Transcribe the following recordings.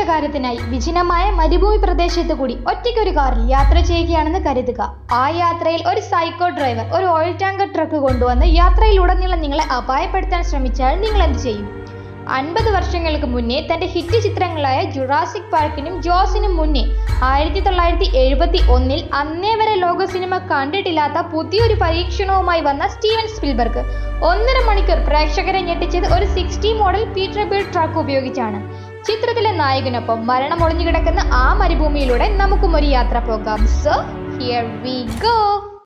കാര്യത്തിനായി വിജനമായ മരുഭൂമി പ്രദേശത്ത് കൂടി ഒറ്റയ്ക്കൊരു കാറിൽ യാത്ര ചെയ്യുകയാണെന്ന് കരുതുക ആ യാത്രയിൽ ഒരു സൈക്കോ ഡ്രൈവർ ഒരു ഓയിൽ ടാങ്കർ ട്രക്ക് കൊണ്ടുവന്ന് യാത്രയിലുടനീളം നിങ്ങളെ അപായപ്പെടുത്താൻ ശ്രമിച്ചാൽ നിങ്ങൾ എന്ത് ചെയ്യും അൻപത് വർഷങ്ങൾക്ക് മുന്നേ തന്റെ ഹിറ്റ് ചിത്രങ്ങളായ ജുറാസിക് പാർക്കിനും ജോസിനും മുന്നേ ആയിരത്തി തൊള്ളായിരത്തി എഴുപത്തി ഒന്നിൽ അന്നേ വരെ ലോക സിനിമ കണ്ടിട്ടില്ലാത്ത പുതിയൊരു പരീക്ഷണവുമായി വന്ന സ്റ്റീവൻ സ്പിൽബർഗ് ഒന്നര മണിക്കൂർ പ്രേക്ഷകരെ ഞെട്ടിച്ചത് ഒരു sixty model Peterbilt truck ഉപയോഗിച്ചാണ് ചിത്രത്തിലെ നായകനൊപ്പം മരണം ഒളിഞ്ഞു കിടക്കുന്ന ആ മരുഭൂമിയിലൂടെ നമുക്കും ഒരു യാത്ര പോകാം സോ ഹിയർ വി ഗോ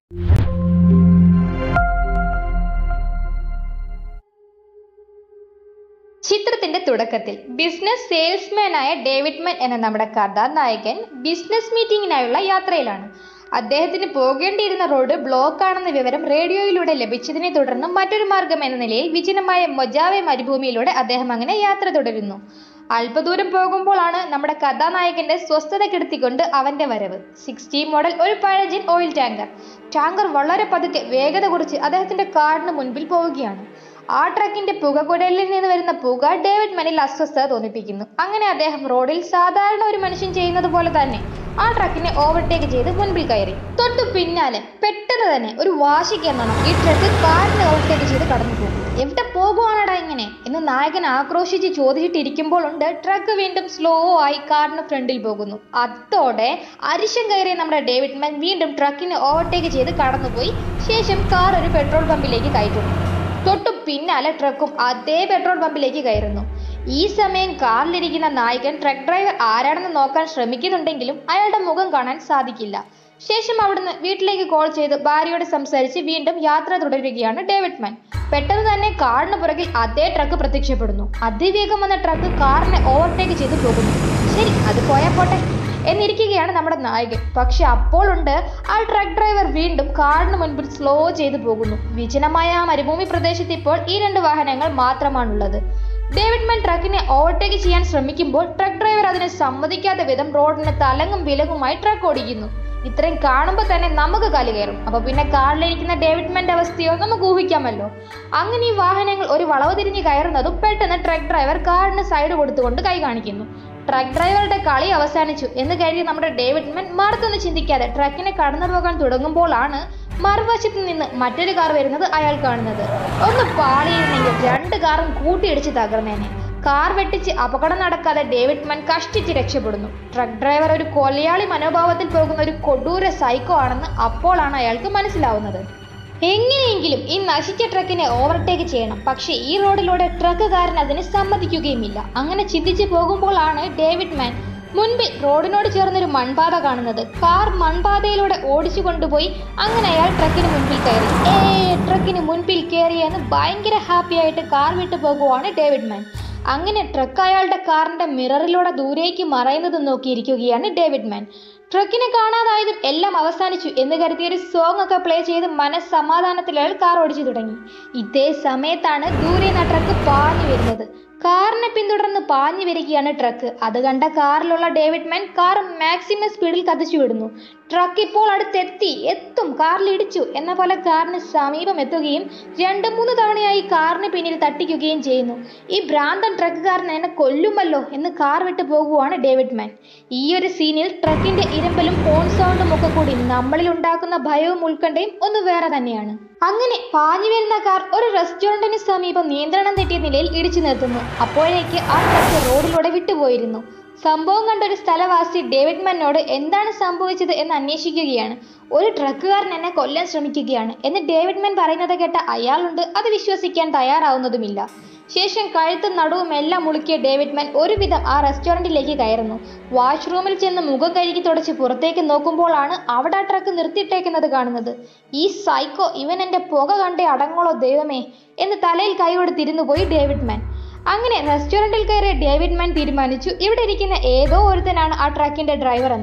ചിത്രത്തിന്റെ തുടക്കത്തിൽ ബിസിനസ് സെയിൽസ്മാനായ ഡേവിഡ് മൻ എന്ന നമ്മുടെ കഥാനായകൻ ബിസിനസ് മീറ്റിംഗിനായുള്ള യാത്രയിലാണ് അദ്ദേഹത്തിന് പോകേണ്ടിയിരുന്ന റോഡ് ബ്ലോക്ക് ആണെന്ന വിവരം റേഡിയോയിലൂടെ ലഭിച്ചതിനെ തുടർന്ന് മറ്റൊരു മാർഗം എന്ന നിലയിൽ വിജനമായ മൊജാവെ മരുഭൂമിയിലൂടെ അദ്ദേഹം അങ്ങനെ യാത്ര തുടരുന്നു അല്പദൂരം പോകുമ്പോഴാണ് നമ്മുടെ കഥാനായകന്റെ സ്വസ്ഥത കെടുത്തിക്കൊണ്ട് അവന്റെ വരവ് സിക്സ്റ്റി മോഡൽ ഒരു പഴഞ്ചൻ ഓയിൽ ടാങ്കർ ടാങ്കർ വളരെ പതുക്കെ വേഗത കുറിച്ച് അദ്ദേഹത്തിന്റെ കാറിന് മുൻപിൽ പോവുകയാണ് ആ ട്രക്കിന്റെ പുകക്കുഴലിൽ നിന്ന് വരുന്ന പുക ഡേവിഡ് മനിൽ അസ്വസ്ഥത തോന്നിപ്പിക്കുന്നു അങ്ങനെ അദ്ദേഹം റോഡിൽ സാധാരണ ഒരു മനുഷ്യൻ ചെയ്യുന്നത് പോലെ തന്നെ ആ ട്രക്കിനെ ഓവർടേക്ക് ചെയ്ത് മുൻപിൽ കയറി തൊട്ടു പിന്നാലെ പെട്ടെന്ന് തന്നെ ഒരു വാശിക്ക് എന്നണം ഈ ട്രക്ക് കാറിനെ ഓവർടേക്ക് ചെയ്ത് കടന്നു പോകും എവിടെ പോകുവാണടാ ഇങ്ങനെ എന്ന് നായകൻ ആക്രോശിച്ച് ചോദിച്ചിട്ടിരിക്കുമ്പോൾ ഉണ്ട് ട്രക്ക് വീണ്ടും സ്ലോ ആയി കാറിന് ഫ്രണ്ടിൽ പോകുന്നു അതോടെ അരിശം കയറിയ നമ്മുടെ ഡേവിഡ് മാൻ വീണ്ടും ട്രക്കിനെ ഓവർടേക്ക് ചെയ്ത് കടന്നുപോയി ശേഷം കാർ ഒരു പെട്രോൾ പമ്പിലേക്ക് കയറ്റുന്നു തൊട്ടു പിന്നാലെ ട്രക്കും അതേ പെട്രോൾ പമ്പിലേക്ക് കയറുന്നു ഈ സമയം കാറിലിരിക്കുന്ന നായകൻ ട്രക്ക് ഡ്രൈവർ ആരാണെന്ന് നോക്കാൻ ശ്രമിക്കുന്നുണ്ടെങ്കിലും അയാളുടെ മുഖം കാണാൻ സാധിക്കില്ല ശേഷം അവിടുന്ന് വീട്ടിലേക്ക് കോൾ ചെയ്ത് ഭാര്യയോട് സംസാരിച്ച് വീണ്ടും യാത്ര തുടരുകയാണ് ഡേവിഡ് മാൻ പെട്ടെന്ന് തന്നെ കാറിന് പുറകിൽ അതേ ട്രക്ക് പ്രത്യക്ഷപ്പെടുന്നു അതിവേഗം വന്ന ട്രക്ക് കാറിനെ ഓവർടേക്ക് ചെയ്ത് പോകുന്നു ശരി അത് പോയാൽ പോട്ടെ എന്നിരിക്കുകയാണ് നമ്മുടെ നായകൻ പക്ഷെ അപ്പോഴുണ്ട് ആ ട്രക്ക് ഡ്രൈവർ വീണ്ടും കാറിന് മുൻപിൽ സ്ലോ ചെയ്തു പോകുന്നു വിജനമായ ആ മരുഭൂമി പ്രദേശത്ത് ഇപ്പോൾ ഈ രണ്ട് വാഹനങ്ങൾ മാത്രമാണുള്ളത് ഡേവിഡ് മാൻ ട്രക്കിനെ ഓവർടേക്ക് ചെയ്യാൻ ശ്രമിക്കുമ്പോൾ ട്രക്ക് ഡ്രൈവർ അതിനെ സമ്മതിക്കാത്ത വിധം റോഡിന് തലങ്ങും വിലങ്ങുമായി ട്രക്ക് ഓടിക്കുന്നു ഇത്രയും കാണുമ്പോൾ തന്നെ നമുക്ക് കലി കയറും അപ്പൊ പിന്നെ കാറിലിരിക്കുന്ന ഡേവിഡ് മാന്റെ അവസ്ഥയോ നമുക്ക് ഊഹിക്കാമല്ലോ അങ്ങനെ ഈ വാഹനങ്ങൾ ഒരു വളവ് തിരിഞ്ഞ് കയറുന്നതും പെട്ടെന്ന് ട്രക്ക് ഡ്രൈവർ കാറിന് സൈഡ് കൊടുത്തുകൊണ്ട് കൈ കാണിക്കുന്നു ട്രക്ക് ഡ്രൈവറുടെ കളി അവസാനിച്ചു എന്ന് കരുതി നമ്മുടെ ഡേവിഡ് മാൻ മറുത്തൊന്ന് ചിന്തിക്കാതെ ട്രക്കിനെ കടന്നു പോകാൻ തുടങ്ങുമ്പോഴാണ് മറുവശത്ത് നിന്ന് മറ്റൊരു കാർ വരുന്നത് അയാൾ കാണുന്നത് ഒന്ന് പാളിയിരുന്നെങ്കിൽ രണ്ട് കാറും കൂട്ടിയിടിച്ച് തകർന്നേനെ കാർ വെട്ടിച്ച് അപകടം നടക്കാതെ ഡേവിഡ് മാൻ കഷ്ടിച്ച് രക്ഷപ്പെടുന്നു ട്രക്ക് ഡ്രൈവർ ഒരു കൊലയാളി മനോഭാവത്തിൽ പോകുന്ന ഒരു കൊടൂര സൈക്കോ ആണെന്ന് അപ്പോഴാണ് അയാൾക്ക് മനസ്സിലാവുന്നത് എങ്ങനെയെങ്കിലും ഈ നശിച്ച ട്രക്കിനെ ഓവർടേക്ക് ചെയ്യണം പക്ഷേ ഈ റോഡിലൂടെ ട്രക്കുകാരൻ അതിന് സമ്മതിക്കുകയുമില്ല അങ്ങനെ ചിന്തിച്ചു പോകുമ്പോഴാണ് ഡേവിഡ് മാൻ മുൻപിൽ റോഡിനോട് ചേർന്നൊരു മൺപാത കാണുന്നത് കാർ മൺപാതയിലൂടെ ഓടിച്ചു കൊണ്ടുപോയി അങ്ങനെ അയാൾ ട്രക്കിന് മുൻപിൽ കയറി ഏ ട്രക്കിന് മുൻപിൽ കയറിയെന്ന് ഭയങ്കര ഹാപ്പി ആയിട്ട് കാർ വിട്ടു പോകുവാണ് ഡേവിഡ് മാൻ അങ്ങനെ ട്രക്ക് അയാളുടെ കാറിന്റെ മിററിലൂടെ ദൂരേക്ക് മറയുന്നത് നോക്കിയിരിക്കുകയാണ് ഡേവിഡ് മാൻ ട്രക്കിനെ കാണാതായതും എല്ലാം അവസാനിച്ചു എന്ന് കരുതി ഒരു സോങ് ഒക്കെ പ്ലേ ചെയ്ത് മനസ്സമാധാനത്തിൽ അയാൾ കാർ ഓടിച്ചു തുടങ്ങി ഇതേ സമയത്താണ് ദൂരെ നിന്ന് ആ ട്രക്ക് പാഞ്ഞു വരുന്നത് കാറിനെ പിന്തുടർന്ന് പാഞ്ഞു വരികയാണ് ട്രക്ക് അത് കണ്ട കാറിലുള്ള ഡേവിഡ് മാൻ കാർ മാക്സിമം സ്പീഡിൽ കത്തിച്ചു വിടുന്നു ട്രക്ക് ഇപ്പോൾ അടുത്തെത്തി എത്തും കാറിൽ ഇടിച്ചു എന്ന പോലെ കാറിന് സമീപം എത്തുകയും രണ്ട് മൂന്ന് തവണയായി കാറിന് പിന്നിൽ തട്ടിക്കുകയും ചെയ്യുന്നു ഈ ഭ്രാന്തൻ ട്രക്കുകാരൻ എന്നെ കൊല്ലുമല്ലോ എന്ന് കാർ വിട്ടു പോകുവാണ് ഡേവിഡ് മാൻ ഈ ഒരു സീനിൽ ട്രക്കിന്റെ ഇരമ്പലും ഹോൺ സൗണ്ടും ഒക്കെ കൂടി നമ്മളിൽ ഉണ്ടാക്കുന്ന ഭയവും ഉത്കണ്ഠയും ഒന്ന് വേറെ തന്നെയാണ് അങ്ങനെ പാഞ്ഞു വരുന്ന കാർ ഒരു റെസ്റ്റോറന്റിന് സമീപം നിയന്ത്രണം തെറ്റിയ നിലയിൽ ഇടിച്ചു നിർത്തുന്നു അപ്പോഴേക്ക് ആ ട്രക്ക് റോഡിലൂടെ വിട്ടുപോയിരുന്നു സംഭവം കണ്ട ഒരു സ്ഥലവാസി ഡേവിഡ് മന്നോട് എന്താണ് സംഭവിച്ചത് എന്ന് അന്വേഷിക്കുകയാണ് ഒരു ട്രക്കുകാരൻ എന്നെ കൊല്ലാൻ ശ്രമിക്കുകയാണ് എന്ന് ഡേവിഡ് മൻ പറയുന്നത് കേട്ട അയാളുണ്ട് അത് വിശ്വസിക്കാൻ തയ്യാറാവുന്നതുമില്ല ശേഷം കഴുത്തും നടുവും എല്ലാം മുളുക്കിയ ഡേവിഡ് മാൻ ഒരുവിധം ആ റെസ്റ്റോറൻറ്റിലേക്ക് കയറുന്നു വാഷ്റൂമിൽ ചെന്ന് മുഖം കഴുകി തുടച്ച് പുറത്തേക്ക് നോക്കുമ്പോഴാണ് അവിടെ ആ ട്രക്ക് നിർത്തിയിട്ടേക്കുന്നത് കാണുന്നത് ഈ സൈക്കോ ഇവൻ എൻ്റെ പുക കണ്ടേ അടങ്ങോളോ ദൈവമേ എന്ന് തലയിൽ കൈകൊടുത്തിരുന്നു പോയി ഡേവിഡ് മാൻ അങ്ങനെ റെസ്റ്റോറൻറ്റിൽ കയറിയ ഡേവിഡ് മാൻ തീരുമാനിച്ചു ഇവിടെ ഇരിക്കുന്ന ഏതോ ഒരുത്തനാണ് ആ ട്രക്കിന്റെ ഡ്രൈവർ എന്ന്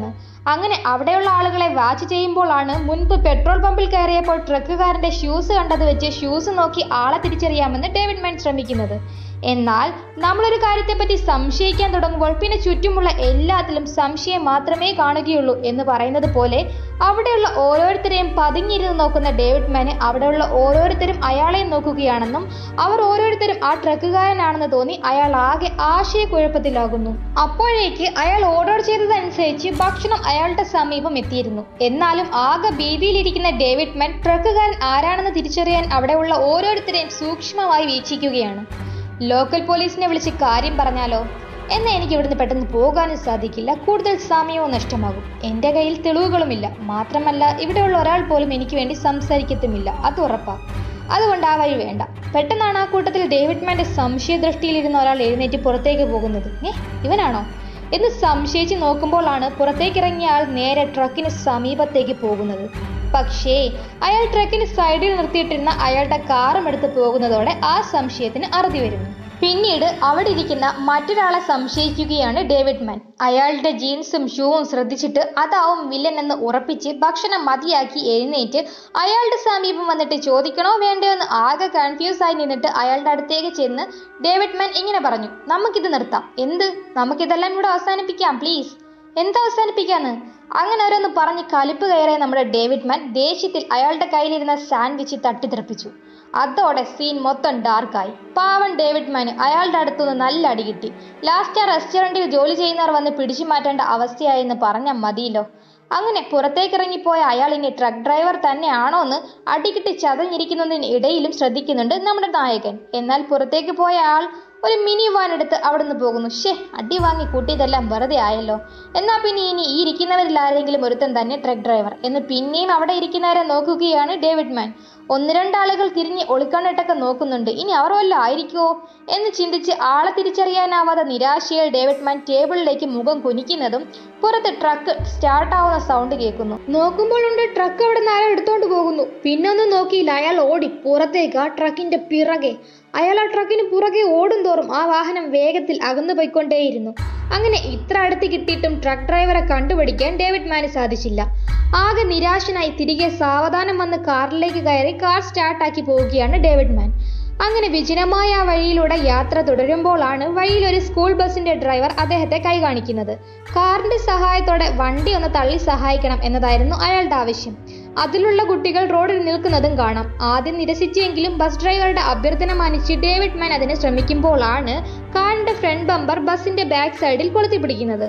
അങ്ങനെ അവിടെയുള്ള ആളുകളെ വാച്ച് ചെയ്യുമ്പോഴാണ് മുൻപ് പെട്രോൾ പമ്പിൽ കയറിയപ്പോൾ ട്രക്കുകാരന്റെ ഷൂസ് കണ്ടത് വെച്ച് ഷൂസ് നോക്കി ആളെ തിരിച്ചറിയാമെന്ന് ഡേവിഡ് മാൻ ശ്രമിക്കുന്നത് എന്നാൽ നമ്മളൊരു കാര്യത്തെപ്പറ്റി സംശയിക്കാൻ തുടങ്ങുമ്പോൾ പിന്നെ ചുറ്റുമുള്ള എല്ലാത്തിലും സംശയം മാത്രമേ കാണുകയുള്ളൂ എന്ന് പറയുന്നത് പോലെ അവിടെയുള്ള ഓരോരുത്തരെയും പതുങ്ങിയിരുന്ന് നോക്കുന്ന ഡേവിഡ് മാന് അവിടെയുള്ള ഓരോരുത്തരും അയാളെ നോക്കുകയാണെന്നും അവർ ഓരോരുത്തരും ആ ട്രക്കുകാരനാണെന്ന് തോന്നി അയാൾ ആകെ ആശയക്കുഴപ്പത്തിലാകുന്നു അപ്പോഴേക്ക് അയാൾ ഓർഡർ ചെയ്തതനുസരിച്ച് ഭക്ഷണം അയാളുടെ സമീപം എത്തിയിരുന്നു എന്നാലും ആകെ ഭീതിയിലിരിക്കുന്ന ഡേവിഡ് മാൻ ട്രക്കുകാരൻ ആരാണെന്ന് തിരിച്ചറിയാൻ അവിടെയുള്ള ഓരോരുത്തരെയും സൂക്ഷ്മമായി വീക്ഷിക്കുകയാണ് ലോക്കൽ പോലീസിനെ വിളിച്ച് കാര്യം പറഞ്ഞാലോ എന്നാൽ എനിക്ക് ഇവിടുന്ന് പെട്ടെന്ന് പോകാനും സാധിക്കില്ല കൂടുതൽ സമയവും നഷ്ടമാകും എൻ്റെ കയ്യിൽ തെളിവുകളുമില്ല മാത്രമല്ല ഇവിടെയുള്ള ഒരാൾ പോലും എനിക്ക് വേണ്ടി സംസാരിക്കത്തുമില്ല അത് ഉറപ്പാ അതുകൊണ്ട് ആ വഴി വേണ്ട പെട്ടെന്നാണ് ആ കൂട്ടത്തിൽ ഡേവിഡ് മാന്റെ സംശയദൃഷ്ടിയിലിരുന്ന ഒരാൾ എഴുന്നേറ്റ് പുറത്തേക്ക് പോകുന്നത് ഏ ഇവനാണോ എന്ന് സംശയിച്ച് നോക്കുമ്പോഴാണ് പുറത്തേക്കിറങ്ങിയ ആൾ നേരെ ട്രക്കിന് സമീപത്തേക്ക് പോകുന്നത് പക്ഷേ അയാൾ ട്രക്കിന് സൈഡിൽ നിർത്തിയിട്ടിരുന്ന അയാളുടെ കാറും എടുത്ത് പോകുന്നതോടെ ആ സംശയത്തിന് അറുതി വരുന്നു പിന്നീട് അവിടെ ഇരിക്കുന്ന മറ്റൊരാളെ സംശയിക്കുകയാണ് ഡേവിഡ് മാൻ അയാളുടെ ജീൻസും ഷൂവും ശ്രദ്ധിച്ചിട്ട് അതാവും വില്ലൻ എന്ന് ഉറപ്പിച്ച് ഭക്ഷണം മതിയാക്കി എഴുന്നേറ്റ് അയാളുടെ സമീപം വന്നിട്ട് ചോദിക്കണോ വേണ്ടയോ എന്ന് ആകെ കൺഫ്യൂസ് ആയി നിന്നിട്ട് അയാളുടെ അടുത്തേക്ക് ചെന്ന് ഡേവിഡ് മാൻ ഇങ്ങനെ പറഞ്ഞു നമുക്കിത് നിർത്താം എന്ത് നമുക്കിതെല്ലാം ഇവിടെ അവസാനിപ്പിക്കാം പ്ലീസ് എന്താ അവസാനിപ്പിക്കാന്ന് അങ്ങനെ ഓരോന്ന് പറഞ്ഞ് കലിപ്പ് കയറിയ നമ്മുടെ ഡേവിഡ് മാൻ ദേഷ്യത്തിൽ അയാളുടെ കയ്യിലിരുന്ന സാൻഡ്വിച്ച് തട്ടിത്തെറിപ്പിച്ചു അതോടെ സീൻ മൊത്തം ഡാർക്കായി പാവൻ ഡേവിഡ് മാന് അയാളുടെ അടുത്തുനിന്ന് നല്ല അടി കിട്ടി ലാസ്റ്റ് ആ റെസ്റ്റോറൻറ്റിൽ ജോലി ചെയ്യുന്നവർ വന്ന് പിടിച്ചു മാറ്റേണ്ട അവസ്ഥയായെന്ന് പറഞ്ഞാൽ മതിയല്ലോ അങ്ങനെ പുറത്തേക്കിറങ്ങിപ്പോയ അയാൾ ഇനി ട്രക്ക് ഡ്രൈവർ തന്നെയാണോ എന്ന് അടികിട്ടി ചതഞ്ഞിരിക്കുന്നതിന് ഇടയിലും ശ്രദ്ധിക്കുന്നുണ്ട് നമ്മുടെ നായകൻ എന്നാൽ പുറത്തേക്ക് പോയ ആൾ ഒരു മിനി വാൻ എടുത്ത് അവിടുന്ന് പോകുന്നു ഷേ അടി വാങ്ങി കൂട്ടിയതെല്ലാം വെറുതെ ആയല്ലോ എന്നാ പിന്നെ ഇനി ഈ ഇരിക്കുന്നവരിൽ ആരെങ്കിലും ഒരുത്തൻ തന്നെ ട്രക്ക് ഡ്രൈവർ എന്ന് പിന്നെയും അവിടെ ഇരിക്കുന്നവരെ നോക്കുകയാണ് ഡേവിഡ് മാൻ ഒന്ന് രണ്ടാളുകൾ തിരിഞ്ഞ് ഒളിക്കണ്ണിട്ടൊക്കെ നോക്കുന്നുണ്ട് ഇനി അവർ വല്ലതും ആയിരിക്കുമോ എന്ന് ചിന്തിച്ച് ആളെ തിരിച്ചറിയാനാവാതെ നിരാശയിൽ ഡേവിഡ് മാൻ ടേബിളിലേക്ക് മുഖം കുനിക്കുന്നതും പുറത്ത് ട്രക്ക് സ്റ്റാർട്ടാവുന്ന സൗണ്ട് കേൾക്കുന്നു നോക്കുമ്പോഴുണ്ട് ട്രക്ക് അവിടെ നിന്ന് ആരോ എടുത്തോണ്ട് പോകുന്നു പിന്നെ ഒന്നും നോക്കിയില്ല അയാൾ ഓടി പുറത്തേക്ക് ആ ട്രക്കിന്റെ പിറകെ അയാൾ ആ ട്രക്കിന് പുറകെ ഓടും തോറും ആ വാഹനം വേഗത്തിൽ അകന്നു പോയിക്കൊണ്ടേയിരുന്നു അങ്ങനെ ഇത്ര അടുത്ത് കിട്ടിയിട്ടും ട്രക്ക് ഡ്രൈവറെ കണ്ടുപിടിക്കാൻ ഡേവിഡ് മാന് സാധിച്ചില്ല ആകെ നിരാശനായി തിരികെ സാവധാനം വന്ന് കാറിലേക്ക് കയറി കാർ സ്റ്റാർട്ടാക്കി പോവുകയാണ് ഡേവിഡ് മാൻ അങ്ങനെ വിജനമായ ആ വഴിയിലൂടെ യാത്ര തുടരുമ്പോഴാണ് വഴിയിൽ ഒരു സ്കൂൾ ബസിന്റെ ഡ്രൈവർ അദ്ദേഹത്തെ കൈ കാണിക്കുന്നത് കാറിന്റെ സഹായത്തോടെ വണ്ടി ഒന്ന് തള്ളി സഹായിക്കണം എന്നതായിരുന്നു അയാളുടെ ആവശ്യം അതിലുള്ള കുട്ടികൾ റോഡിൽ നിൽക്കുന്നതും കാണാം ആദ്യം നിരസിച്ചെങ്കിലും ബസ് ഡ്രൈവറുടെ അഭ്യർത്ഥന മാനിച്ച് ഡേവിഡ് മാൻ അതിന് ശ്രമിക്കുമ്പോഴാണ് കാറിന്റെ ഫ്രണ്ട് ബമ്പർ ബസിന്റെ ബാക്ക് സൈഡിൽ കൊളുത്തി പിടിക്കുന്നത്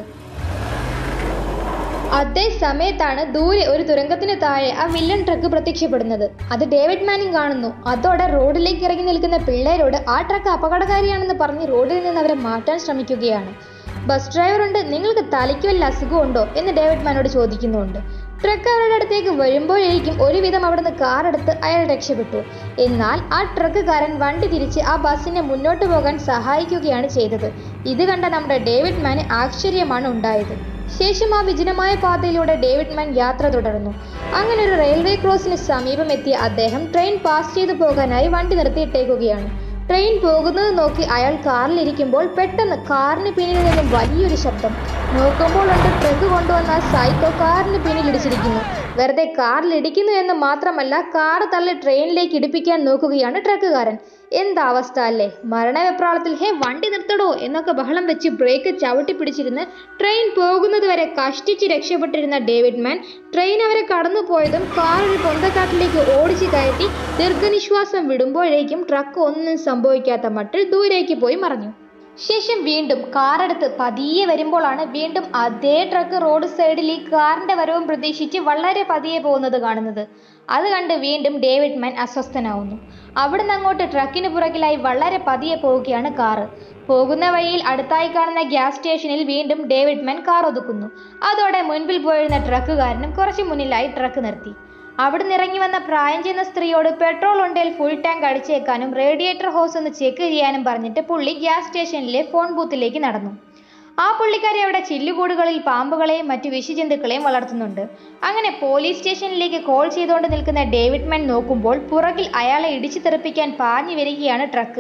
അതേ സമയത്താണ് ദൂരെ ഒരു തുരങ്കത്തിന് താഴെ ആ വില്ലൻ ട്രക്ക് പ്രത്യക്ഷപ്പെടുന്നത് അത് ഡേവിഡ് മാനും കാണുന്നു അതോടെ റോഡിലേക്ക് ഇറങ്ങി നിൽക്കുന്ന പിള്ളേരോട് ആ ട്രക്ക് അപകടകാരിയാണെന്ന് പറഞ്ഞ് റോഡിൽ നിന്ന് അവരെ മാറ്റാൻ ശ്രമിക്കുകയാണ് ബസ് ഡ്രൈവറുണ്ട് നിങ്ങൾക്ക് തലയ്ക്ക് വല്ല അസുഖമുണ്ടോ എന്ന് ഡേവിഡ് മാനോട് ചോദിക്കുന്നുണ്ട് ട്രക്ക് അവരുടെ അടുത്തേക്ക് വരുമ്പോഴേക്കും ഒരുവിധം അവിടുന്ന് കാർ എടുത്ത് അയാൾ രക്ഷപ്പെട്ടു എന്നാൽ ആ ട്രക്കുകാരൻ വണ്ടി തിരിച്ച് ആ ബസ്സിനെ മുന്നോട്ട് പോകാൻ സഹായിക്കുകയാണ് ചെയ്തത് ഇത് കണ്ട നമ്മുടെ ഡേവിഡ് മാന് ആശ്ചര്യമാണ് ഉണ്ടായത് ശേഷം ആ വിജനമായ പാതയിലൂടെ ഡേവിഡ് മാൻ യാത്ര തുടർന്നു അങ്ങനെ ഒരു റെയിൽവേ ക്രോസിന് സമീപം എത്തിയ അദ്ദേഹം ട്രെയിൻ പാസ് ചെയ്തു പോകാനായി വണ്ടി നിർത്തിയിട്ടേക്കുകയാണ് ട്രെയിൻ പോകുന്നത് നോക്കി അയാൾ കാറിലിരിക്കുമ്പോൾ പെട്ടെന്ന് കാറിന് പിന്നിൽ നിന്നും വലിയൊരു ശബ്ദം നോക്കുമ്പോൾ ഉണ്ട് ട്രക്ക് കൊണ്ടുവന്ന സൈക്കോ കാറിന് പിന്നിൽ ഇടിച്ചിരിക്കുന്നു വെറുതെ കാറിൽ ഇടിക്കുന്നു എന്ന് മാത്രമല്ല കാർ തള്ളി ട്രെയിനിലേക്ക് ഇടിപ്പിക്കാൻ നോക്കുകയാണ് ട്രക്കുകാരൻ എന്താ അവസ്ഥ അല്ലേ മരണവെപ്രാളത്തിൽ ഹേ വണ്ടി നിർത്തടോ എന്നൊക്കെ ബഹളം വെച്ച് ബ്രേക്ക് ചവിട്ടി പിടിച്ചിരുന്ന് ട്രെയിൻ പോകുന്നത് വരെ കഷ്ടിച്ച് രക്ഷപ്പെട്ടിരുന്ന ഡേവിഡ് മാൻ ട്രെയിൻ അവരെ കടന്നുപോയതും കാർ ഒരു പൊന്തക്കാട്ടിലേക്ക് ഓടിച്ചു കയറ്റി ദീർഘനിശ്വാസം വിടുമ്പോഴേക്കും ട്രക്ക് ഒന്നും സംഭവിക്കാത്ത മട്ടിൽ ദൂരേക്ക് പോയി മറഞ്ഞു ശേഷം വീണ്ടും കാറെടുത്ത് പതിയെ വരുമ്പോഴാണ് വീണ്ടും അതേ ട്രക്ക് റോഡ് സൈഡിൽ ഈ കാറിന്റെ വരവും പ്രതീക്ഷിച്ച് വളരെ പതിയെ പോകുന്നത് കാണുന്നത് അത് കണ്ട് വീണ്ടും ഡേവിഡ് മാൻ അസ്വസ്ഥനാവുന്നു അവിടുന്ന് അങ്ങോട്ട് ട്രക്കിന് പുറകിലായി വളരെ പതിയെ പോവുകയാണ് കാറ് പോകുന്ന വഴിയിൽ അടുത്തായി കാണുന്ന ഗ്യാസ് സ്റ്റേഷനിൽ വീണ്ടും ഡേവിഡ് മാൻ കാർ ഒതുക്കുന്നു അതോടെ മുൻപിൽ പോയിരുന്ന ട്രക്കുകാരനും കുറച്ച് മുന്നിലായി ട്രക്ക് നിർത്തി അവിടുന്ന് ഇറങ്ങി വന്ന പ്രായം ചെന്ന സ്ത്രീയോട് പെട്രോൾ ഉണ്ടേൽ ഫുൾ ടാങ്ക് അടിച്ചേക്കാനും റേഡിയേറ്റർ ഹോസ് ഒന്ന് ചെക്ക് ചെയ്യാനും പറഞ്ഞിട്ട് പുള്ളി ഗ്യാസ് സ്റ്റേഷനിലെ ഫോൺ ബൂത്തിലേക്ക് നടന്നു ആ പുള്ളിക്കാരി അവിടെ ചില്ലുകൂടുകളിൽ പാമ്പുകളെയും മറ്റു വിഷജന്തുക്കളെയും വളർത്തുന്നുണ്ട് അങ്ങനെ പോലീസ് സ്റ്റേഷനിലേക്ക് കോൾ ചെയ്തുകൊണ്ട് നിൽക്കുന്ന ഡേവിഡ് മാൻ നോക്കുമ്പോൾ പുറകിൽ അയാളെ ഇടിച്ചു തെറിപ്പിക്കാൻ പാഞ്ഞു വരികയാണ് ട്രക്ക്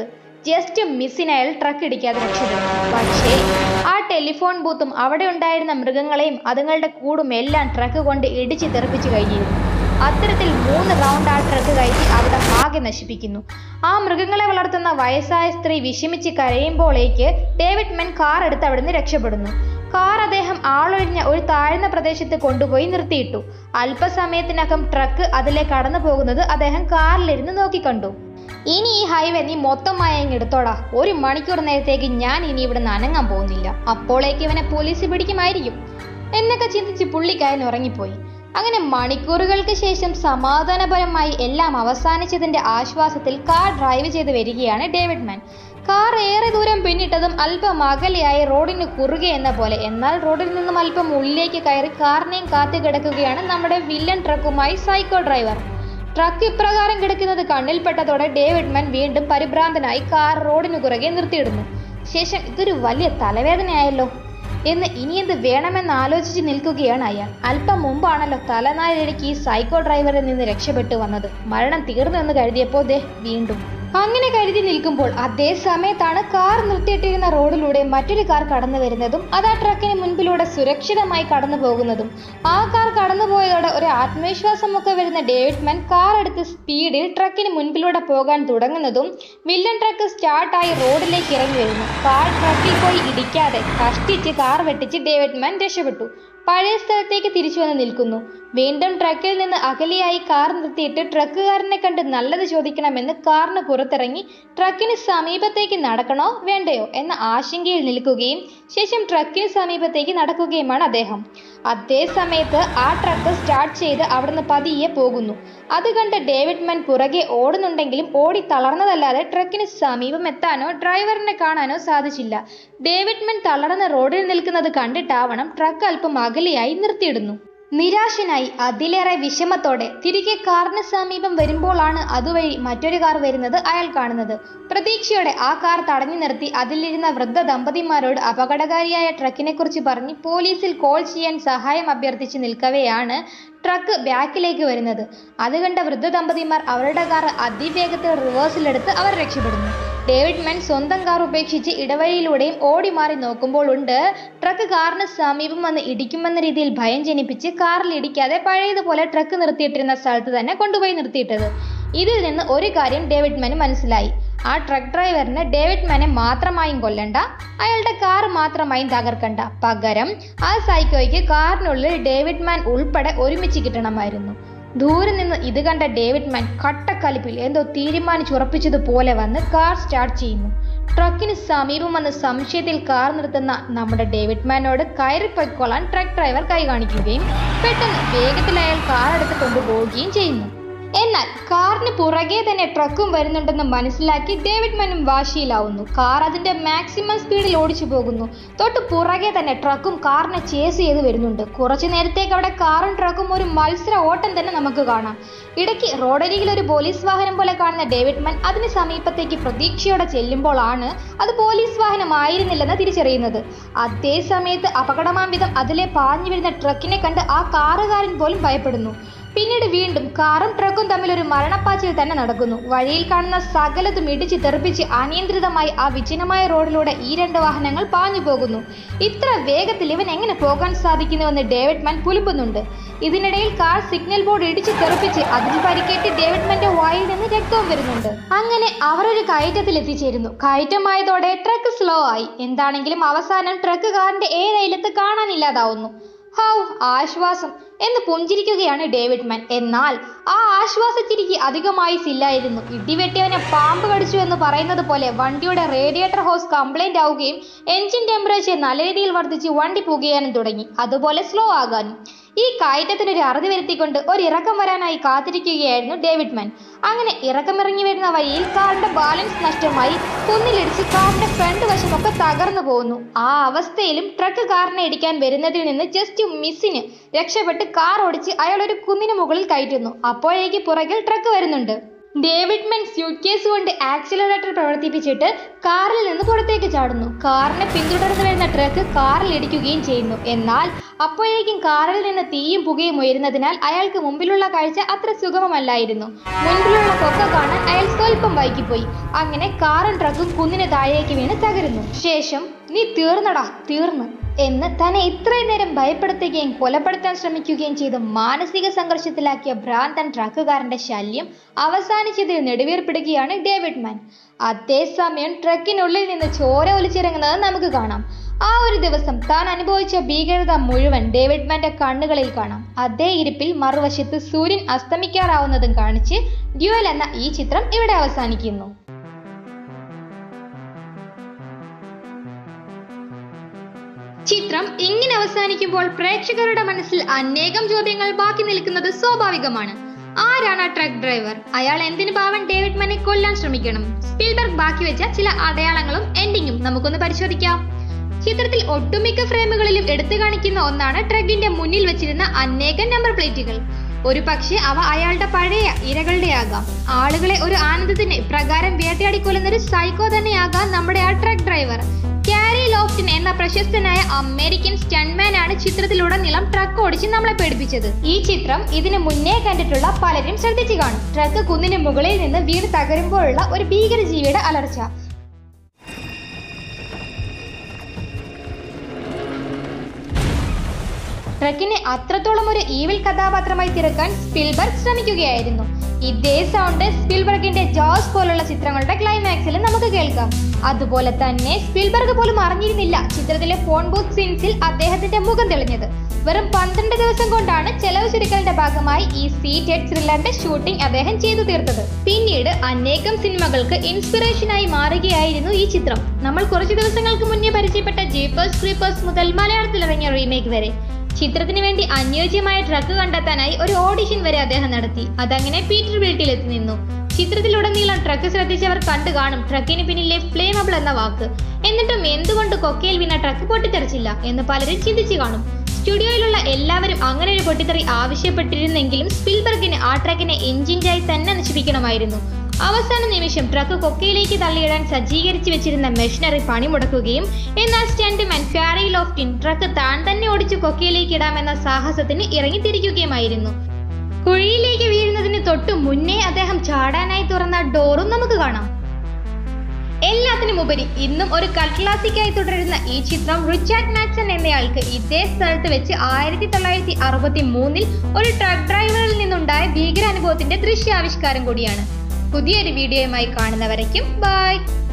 ജസ്റ്റ് മിസ്സിന് അയാൾ ട്രക്ക് ഇടിക്കാതെ രക്ഷപ്പെടുന്നു പക്ഷേ ആ ടെലിഫോൺ ബൂത്തും അവിടെ ഉണ്ടായിരുന്ന മൃഗങ്ങളെയും അതുങ്ങളുടെ കൂടും എല്ലാം ട്രക്ക് കൊണ്ട് ഇടിച്ച് തെറിപ്പിച്ച് കഴിഞ്ഞിരുന്നു അത്തരത്തിൽ മൂന്ന് റൗണ്ട് ആ ട്രക്ക് കയറ്റി അവിടെ ആകെ നശിപ്പിക്കുന്നു ആ മൃഗങ്ങളെ വളർത്തുന്ന വയസ്സായ സ്ത്രീ വിഷമിച്ച് കരയുമ്പോഴേക്ക് ഡേവിഡ് മെൻ കാർ എടുത്ത് അവിടുന്ന് രക്ഷപ്പെടുന്നു കാർ അദ്ദേഹം ആളൊഴിഞ്ഞ ഒരു താഴ്ന്ന പ്രദേശത്ത് കൊണ്ടുപോയി നിർത്തിയിട്ടു അല്പസമയത്തിനകം ട്രക്ക് അതിലെ കടന്നു പോകുന്നത് അദ്ദേഹം കാറിലിരുന്ന് നോക്കിക്കണ്ടു ഇനി ഈ ഹൈവേ നീ മൊത്തമായി അങ്ങ് എടുത്തോടാ ഒരു മണിക്കൂർ നേരത്തേക്ക് ഞാൻ ഇനി ഇവിടെ നിന്ന് അനങ്ങാൻ പോകുന്നില്ല അപ്പോഴേക്ക് ഇവനെ പോലീസ് പിടിക്കുമായിരിക്കും എന്നൊക്കെ ചിന്തിച്ച് പുള്ളിക്കാരൻ ഉറങ്ങിപ്പോയി അങ്ങനെ മണിക്കൂറുകൾക്ക് ശേഷം സമാധാനപരമായി എല്ലാം അവസാനിച്ചതിന്റെ ആശ്വാസത്തിൽ കാർ ഡ്രൈവ് ചെയ്ത് വരികയാണ് ഡേവിഡ് മാൻ കാർ ഏറെ ദൂരം പിന്നിട്ടതും അല്പം അകലെയായി റോഡിന് കുറുകെ എന്ന പോലെ എന്നാൽ റോഡിൽ നിന്നും അല്പം ഉള്ളിലേക്ക് കയറി കാറിനെയും കാത്തു കിടക്കുകയാണ് നമ്മുടെ വില്ലൻ ട്രക്കുമായി സൈക്കോ ഡ്രൈവർ ട്രക്ക് ഇപ്രകാരം കിടക്കുന്നത് കണ്ണിൽപ്പെട്ടതോടെ ഡേവിഡ് മാൻ വീണ്ടും പരിഭ്രാന്തനായി കാർ റോഡിനു കുറുകെ നിർത്തിയിടുന്നു ശേഷം ഇതൊരു വലിയ തലവേദനയായല്ലോ എന്ന് ഇനി എന്ത് വേണമെന്ന് ആലോചിച്ച് നിൽക്കുകയാണ് അയാൾ അല്പം മുമ്പാണല്ലോ തലനാരിഴയ്ക്ക് ഈ സൈക്കോ ഡ്രൈവറിൽ നിന്ന് രക്ഷപ്പെട്ടു വന്നത് മരണം തീർന്നു എന്ന് കരുതിയപ്പോൾ ദേ വീണ്ടും അങ്ങനെ കരുതി നിൽക്കുമ്പോൾ അതേ സമയത്താണ് കാർ നിർത്തിയിട്ടിരുന്ന റോഡിലൂടെ മറ്റൊരു കാർ കടന്നു വരുന്നതും അത് ആ ട്രക്കിന് മുൻപിലൂടെ സുരക്ഷിതമായി കടന്നു പോകുന്നതും ആ കാർ കടന്നുപോയതോടെ ഒരു ആത്മവിശ്വാസമൊക്കെ വരുന്ന ഡേവിഡ് മാൻ കാർ എടുത്ത് സ്പീഡിൽ ട്രക്കിന് മുൻപിലൂടെ പോകാൻ തുടങ്ങുന്നതും വില്ലൻ ട്രക്ക് സ്റ്റാർട്ടായി റോഡിലേക്ക് ഇറങ്ങി വരുന്നു കാർ ട്രക്കിൽ പോയി ഇടിക്കാതെ കഷ്ടിച്ച് കാർ വെട്ടിച്ച് ഡേവിഡ് മാൻ രക്ഷപ്പെട്ടു പഴയ സ്ഥലത്തേക്ക് തിരിച്ചു വന്ന് നിൽക്കുന്നു വീണ്ടും ട്രക്കിൽ നിന്ന് അകലെയായി കാർ നിർത്തിയിട്ട് ട്രക്കുകാരനെ കണ്ട് നല്ലത് ചോദിക്കണമെന്ന് കാറിന് പുറത്തിറങ്ങി ട്രക്കിന് സമീപത്തേക്ക് നടക്കണോ വേണ്ടയോ എന്ന ആശങ്കയിൽ നിൽക്കുകയും ശേഷം ട്രക്കിന് സമീപത്തേക്ക് നടക്കുകയുമാണ് അദ്ദേഹം അതേ സമയത്ത് ആ ട്രക്ക് സ്റ്റാർട്ട് ചെയ്ത് അവിടുന്ന് പതിയെ പോകുന്നു അത് കണ്ട് ഡേവിഡ് മാൻ പുറകെ ഓടുന്നുണ്ടെങ്കിലും ഓടി തളർന്നതല്ലാതെ ട്രക്കിന് സമീപം എത്താനോ ഡ്രൈവറിനെ കാണാനോ സാധിച്ചില്ല ഡേവിഡ് മാൻ തളർന്ന റോഡിൽ നിൽക്കുന്നത് കണ്ടിട്ടാവണം ട്രക്ക് അല്പം അകലെയായി നിർത്തിയിടുന്നു നിരാശനായി അതിലേറെ വിഷമത്തോടെ തിരികെ കാറിന് സമീപം വരുമ്പോഴാണ് അതുവഴി മറ്റൊരു കാർ വരുന്നത് അയാൾ കാണുന്നത് പ്രതീക്ഷയോടെ ആ കാർ തടഞ്ഞു നിർത്തി അതിലിരുന്ന വൃദ്ധ ദമ്പതിമാരോട് അപകടകാരിയായ ട്രക്കിനെ കുറിച്ച് പറഞ്ഞ് പോലീസിൽ കോൾ ചെയ്യാൻ സഹായം അഭ്യർത്ഥിച്ച് നിൽക്കവെയാണ് ട്രക്ക് ബാക്കിലേക്ക് വരുന്നത് അത് കണ്ട വൃദ്ധ ദമ്പതിമാർ അവരുടെ കാർ അതിവേഗത്തിൽ റിവേഴ്സിലെടുത്ത് അവർ രക്ഷപ്പെടുന്നു ഡേവിഡ് മാൻ സ്വന്തം കാർ ഉപേക്ഷിച്ച് ഇടവഴിയിലൂടെയും ഓടി മാറി നോക്കുമ്പോൾ ഉണ്ട് ട്രക്ക് കാറിന് സമീപം വന്ന് ഇടിക്കുമെന്ന രീതിയിൽ ഭയം ജനിപ്പിച്ച് കാറിൽ ഇടിക്കാതെ പഴയതുപോലെ ട്രക്ക് നിർത്തിയിട്ടിരുന്ന സ്ഥലത്ത് തന്നെ കൊണ്ടുപോയി നിർത്തിയിട്ടത് ഇതിൽ നിന്ന് ഒരു കാര്യം ഡേവിഡ് മാന് മനസ്സിലായി ആ ട്രക്ക് ഡ്രൈവറിന് ഡേവിഡ് മാനെ മാത്രമായും കൊല്ലണ്ട അയാളുടെ കാർ മാത്രമായും തകർക്കണ്ട പകരം ആ സൈക്കോയ്ക്ക് കാറിനുള്ളിൽ ഡേവിഡ് മാൻ ഉൾപ്പെടെ ഒരുമിച്ച് കിട്ടണമായിരുന്നു ദൂരെ നിന്ന് ഇത് കണ്ട ഡേവിഡ് മാൻ കട്ടക്കലിപ്പിൽ എന്തോ തീരുമാനിച്ചുറപ്പിച്ചതുപോലെ വന്ന് കാർ സ്റ്റാർട്ട് ചെയ്യുന്നു ട്രക്കിന് സമീപം വന്ന് സംശയത്തിൽ കാർ നിർത്തുന്ന നമ്മുടെ ഡേവിഡ് മാനോട് കയറിപ്പൊയ്ക്കൊള്ളാൻ ട്രക്ക് ഡ്രൈവർ കൈ കാണിക്കുകയും പെട്ടെന്ന് വേഗത്തിൽ അയാൾ കാർ എടുത്ത് കൊണ്ടുപോവുകയും ചെയ്യുന്നു എന്നാൽ കാറിന് പുറകെ തന്നെ ട്രക്കും വരുന്നുണ്ടെന്ന് മനസ്സിലാക്കി ഡേവിഡ് മനും വാശിയിലാവുന്നു കാർ അതിന്റെ മാക്സിമം സ്പീഡിൽ ഓടിച്ചു പോകുന്നു തൊട്ട് പുറകെ തന്നെ ട്രക്കും കാറിനെ ചേസ് ചെയ്ത് വരുന്നുണ്ട് കുറച്ചു നേരത്തേക്ക് അവിടെ കാറും ട്രക്കും ഒരു മത്സര ഓട്ടം തന്നെ നമുക്ക് കാണാം ഇടയ്ക്ക് റോഡരികിൽ ഒരു പോലീസ് വാഹനം പോലെ കാണുന്ന ഡേവിഡ് മൻ അതിന് സമീപത്തേക്ക് പ്രതീക്ഷയോടെ ചെല്ലുമ്പോഴാണ് അത് പോലീസ് വാഹനമായിരുന്നില്ലെന്ന് തിരിച്ചറിയുന്നത് അതേ സമയത്ത് അപകടമാം വിധം അതിലെ പാഞ്ഞു വരുന്ന ട്രക്കിനെ കണ്ട് ആ കാറുകാരൻ പോലും ഭയപ്പെടുന്നു പിന്നീട് വീണ്ടും കാറും ട്രക്കും തമ്മിൽ ഒരു മരണപ്പാച്ചിൽ തന്നെ നടക്കുന്നു വഴിയിൽ കാണുന്ന സകലതും ഇടിച്ച് തെറിപ്പിച്ച് അനിയന്ത്രിതമായി ആ വിജനമായ റോഡിലൂടെ ഈ രണ്ട് വാഹനങ്ങൾ പാഞ്ഞു പോകുന്നു ഇത്ര വേഗത്തിൽ ഇവൻ എങ്ങനെ പോകാൻ സാധിക്കുന്നുവെന്ന് ഡേവിഡ് മാൻ പുലുമ്പുന്നുണ്ട് ഇതിനിടയിൽ കാർ സിഗ്നൽ ബോർഡ് ഇടിച്ച് തെറിപ്പിച്ച് അതിൽ പരിക്കേറ്റ് ഡേവിഡ് മാന്റെ വായിൽ നിന്ന് രക്തവും വരുന്നുണ്ട് അങ്ങനെ അവർ ഒരു കയറ്റത്തിൽ എത്തിച്ചേരുന്നു കയറ്റമായതോടെ ട്രക്ക് സ്ലോ ആയി എന്താണെങ്കിലും അവസാനം ട്രക്ക് കാറിന്റെ ഏഴയിലത്ത് കാണാനില്ലാതാവുന്നു ഹൗ ആശ്വാസം എന്ന് പുഞ്ചിരിക്കുകയാണ് ഡേവിഡ് മാൻ എന്നാൽ ആ ആശ്വാസച്ചിരിക്ക് അധികമായില്ലായിരുന്നു ഇടിവെട്ടിയവനെ പാമ്പ് കടിച്ചു എന്ന് പറയുന്നത് പോലെ വണ്ടിയുടെ റേഡിയേറ്റർ ഹോസ് കംപ്ലൈന്റ് ആവുകയും എഞ്ചിൻ ടെമ്പറേച്ചർ നല്ല രീതിയിൽ വർദ്ധിച്ച് വണ്ടി പുകയാനും തുടങ്ങി അതുപോലെ സ്ലോ ആകാനും ഈ കയറ്റത്തിന് ഒരു അറുതി വരുത്തിക്കൊണ്ട് ഒരു ഇറക്കം വരാനായി കാത്തിരിക്കുകയായിരുന്നു ഡേവിഡ് മാൻ അങ്ങനെ ഇറക്കമിറങ്ങി വരുന്ന വഴിയിൽ കാറിന്റെ ബാലൻസ് നഷ്ടമായി കുന്നിലിടിച്ച് കാറിന്റെ ഫ്രണ്ട് വശമൊക്കെ തകർന്നു പോകുന്നു ആ അവസ്ഥയിലും ട്രക്ക് കാറിനെ ഇടിക്കാൻ വരുന്നതിൽ നിന്ന് ജസ്റ്റ് മിസ്സിന് രക്ഷപ്പെട്ട് കാർ ഓടിച്ച് അയാൾ ഒരു കുന്നിന് മുകളിൽ കയറ്റുന്നു അപ്പോഴേക്ക് പുറകിൽ ട്രക്ക് വരുന്നുണ്ട് ഡേവിഡ് മെൻ സ്യൂട്ട് കേസ് കൊണ്ട് ആക്സിലറേറ്റർ പ്രവർത്തിപ്പിച്ചിട്ട് കാറിൽ നിന്ന് പുറത്തേക്ക് ചാടുന്നു കാറിനെ പിന്തുടർന്ന് വരുന്ന ട്രക്ക് കാറിൽ ഇടിക്കുകയും ചെയ്യുന്നു എന്നാൽ അപ്പോഴേക്കും കാറിൽ നിന്ന് തീയും പുകയും ഉയരുന്നതിനാൽ അയാൾക്ക് മുമ്പിലുള്ള കാഴ്ച അത്ര സുഗമമല്ലായിരുന്നു മുൻപിലുള്ള കൊക്ക കാണാൻ അയാൾ സ്വല്പം വൈകിപ്പോയി അങ്ങനെ കാറും ട്രക്കും കുന്നിന് താഴേക്ക് വീണ് തകരുന്നു ശേഷം നീ തീർന്നടാ തീർന്ന് എന്ന് തന്നെ ഇത്രയും നേരം ഭയപ്പെടുത്തുകയും കൊലപ്പെടുത്താൻ ശ്രമിക്കുകയും ചെയ്ത് മാനസിക സംഘർഷത്തിലാക്കിയ ഭ്രാന്തൻ ട്രക്കുകാരന്റെ ശല്യം അവസാനിച്ചതിൽ നെടുവീർപ്പിടുകയാണ് ഡേവിഡ് മാൻ അതേസമയം ട്രക്കിനുള്ളിൽ നിന്ന് ചോര ഒലിച്ചിറങ്ങുന്നത് നമുക്ക് കാണാം ആ ഒരു ദിവസം താൻ അനുഭവിച്ച ഭീകരത മുഴുവൻ ഡേവിഡ് മാന്റെ കണ്ണുകളിൽ കാണാം അതേ ഇരിപ്പിൽ മറുവശത്ത് സൂര്യൻ അസ്തമിക്കാറാവുന്നതും കാണിച്ച് ഡ്യുവൽ എന്ന ഈ ചിത്രം ഇവിടെ അവസാനിക്കുന്നു ചിത്രം ഇങ്ങനെ അവസാനിക്കുമ്പോൾ പ്രേക്ഷകരുടെ മനസ്സിൽ അനേകം ചോദ്യങ്ങൾ ബാക്കി നിൽക്കുന്നത് സ്വാഭാവികമാണ് ആരാണ് ആ ട്രക്ക് ഡ്രൈവർ അയാൾ എന്തിനു പാവൻ ഡേവിഡ് മനെ കൊല്ലാൻ ശ്രമിക്കണം സ്പീൽബർഗ് ബാക്കി വെച്ച ചില അടയാളങ്ങളും എൻഡിങ്ങും നമുക്കൊന്ന് പരിശോധിക്കാം ചിത്രത്തിൽ ഒട്ടുമിക്ക ഫ്രെയിമുകളിലും എടുത്തു കാണിക്കുന്ന ഒന്നാണ് ട്രക്കിന്റെ മുന്നിൽ വെച്ചിരുന്ന അനേകം നമ്പർ പ്ലേറ്റുകൾ ഒരു പക്ഷേ അവ അയാളുടെ പഴയ ഇരകളുടെയാകാം ആളുകളെ ഒരു ആനന്ദത്തിന് പ്രകാരം വേട്ടയാടി കൊല്ലുന്ന ഒരു സൈക്കോ തന്നെയാകാം നമ്മുടെ ആ ട്രക്ക് ഡ്രൈവർ കാരി ലോഫ്റ്റിൻ എന്ന പ്രശസ്തനായ അമേരിക്കൻ സ്റ്റൺമാൻ ആണ് ചിത്രത്തിലുടനീളം ട്രക്ക് ഓടിച്ച് നമ്മളെ പേടിപ്പിച്ചത് ഈ ചിത്രം ഇതിനു മുന്നേ കണ്ടിട്ടുള്ള പലരും ശ്രദ്ധിച്ചു കാണും ട്രക്ക് കുന്നിന് മുകളിൽ നിന്ന് വീട് തകരുമ്പോഴുള്ള ഒരു ഭീകര ജീവിയുടെ അലർച്ച ട്രക്കിനെ അത്രത്തോളം ഒരു ഈവിൽ കഥാപാത്രമായി തീർക്കാൻ സ്പിൽബർഗ് ശ്രമിക്കുകയായിരുന്നു ഇതേ സൗണ്ട് സ്പിൽബർഗിന്റെ ജോസ് പോലുള്ള ചിത്രങ്ങളുടെ ക്ലൈമാക്സിൽ നമുക്ക് കേൾക്കാം അതുപോലെ തന്നെ സ്പിൽബർഗ് പോലും അറിഞ്ഞിരുന്നില്ല ചിത്രത്തിലെ ഫോൺ ബൂത്ത് സീൻസിൽ അദ്ദേഹത്തിന്റെ മുഖം തെളിഞ്ഞത് വെറും പന്ത്രണ്ട് ദിവസം കൊണ്ടാണ് ചെലവ് ചുരുക്കലിന്റെ ഭാഗമായി ഈ സീറ്റഡ് ത്രില്ലറിന്റെ ഷൂട്ടിംഗ് അദ്ദേഹം ചെയ്തു തീർത്തത് പിന്നീട് അനേകം സിനിമകൾക്ക് ഇൻസ്പിറേഷനായി മാറുകയായിരുന്നു ഈ ചിത്രം നമ്മൾ കുറച്ചു ദിവസങ്ങൾക്ക് മുന്നേ പരിചയപ്പെട്ട ജീപ്പേഴ്സ് ക്രീപ്പേഴ്സ് മുതൽ മലയാളത്തിൽ ഇറങ്ങിയ റീമേക്ക് വരെ ചിത്രത്തിന് വേണ്ടി അനുയോജ്യമായ ട്രക്ക് കണ്ടെത്താനായി ഒരു ഓഡിഷൻ വരെ അദ്ദേഹം നടത്തി അതങ്ങനെ പീറ്റർ വീട്ടിൽ എത്തി നിന്നു ചിത്രത്തിലുടനീളം ട്രക്ക് ശ്രദ്ധിച്ചവർ കണ്ടു കാണും ട്രക്കിന് പിന്നിലെ ഫ്ലേമബിൾ എന്ന വാക്ക് എന്നിട്ടും എന്തുകൊണ്ട് കൊക്കയിൽ വീണ ട്രക്ക് പൊട്ടിത്തെറിച്ചില്ല എന്ന് പലരും ചിന്തിച്ചു കാണും സ്റ്റുഡിയോയിലുള്ള എല്ലാവരും അങ്ങനെ ഒരു പൊട്ടിത്തെറി ആവശ്യപ്പെട്ടിരുന്നെങ്കിലും സ്പിൽബർഗിന് ആ ട്രക്കിനെ എഞ്ചിൻജായി തന്നെ നശിപ്പിക്കണമായിരുന്നു അവസാന നിമിഷം ട്രക്ക് കൊക്കയിലേക്ക് തള്ളിയിടാൻ സജ്ജീകരിച്ചു വെച്ചിരുന്ന മെഷീനറി പണിമുടക്കുകയും എന്നാൽ സ്റ്റണ്ട്മാൻ ഫാരി ലോഫ്റ്റിൻ ട്രക്ക് താൻ തന്നെ ഓടിച്ചു കൊക്കയിലേക്ക് ഇടാമെന്ന സാഹസത്തിന് ഇറങ്ങിത്തിരിക്കുകയുമായിരുന്നു കുഴിയിലേക്ക് വീഴുന്നതിന് തൊട്ടു മുന്നേ അദ്ദേഹം ചാടാനായി തുറന്ന ഡോറും നമുക്ക് കാണാം എല്ലാത്തിനും ഉപരി ഇന്നും ഒരു കൽ ക്ലാസിക്കായി തുടരുന്ന ഈ ചിത്രം റിച്ചാർഡ് മാക്സൺ എന്നയാൾക്ക് ഇതേ സ്ഥലത്ത് വെച്ച് ആയിരത്തി തൊള്ളായിരത്തി അറുപത്തി മൂന്നിൽ ഒരു ട്രക്ക് ഡ്രൈവറിൽ നിന്നുണ്ടായ ഭീകരാനുഭവത്തിന്റെ ദൃശ്യാവിഷ്കാരം കൂടിയാണ് പുതിയൊരു വീഡിയോയുമായി കാണുന്നവരയ്ക്കും ബൈ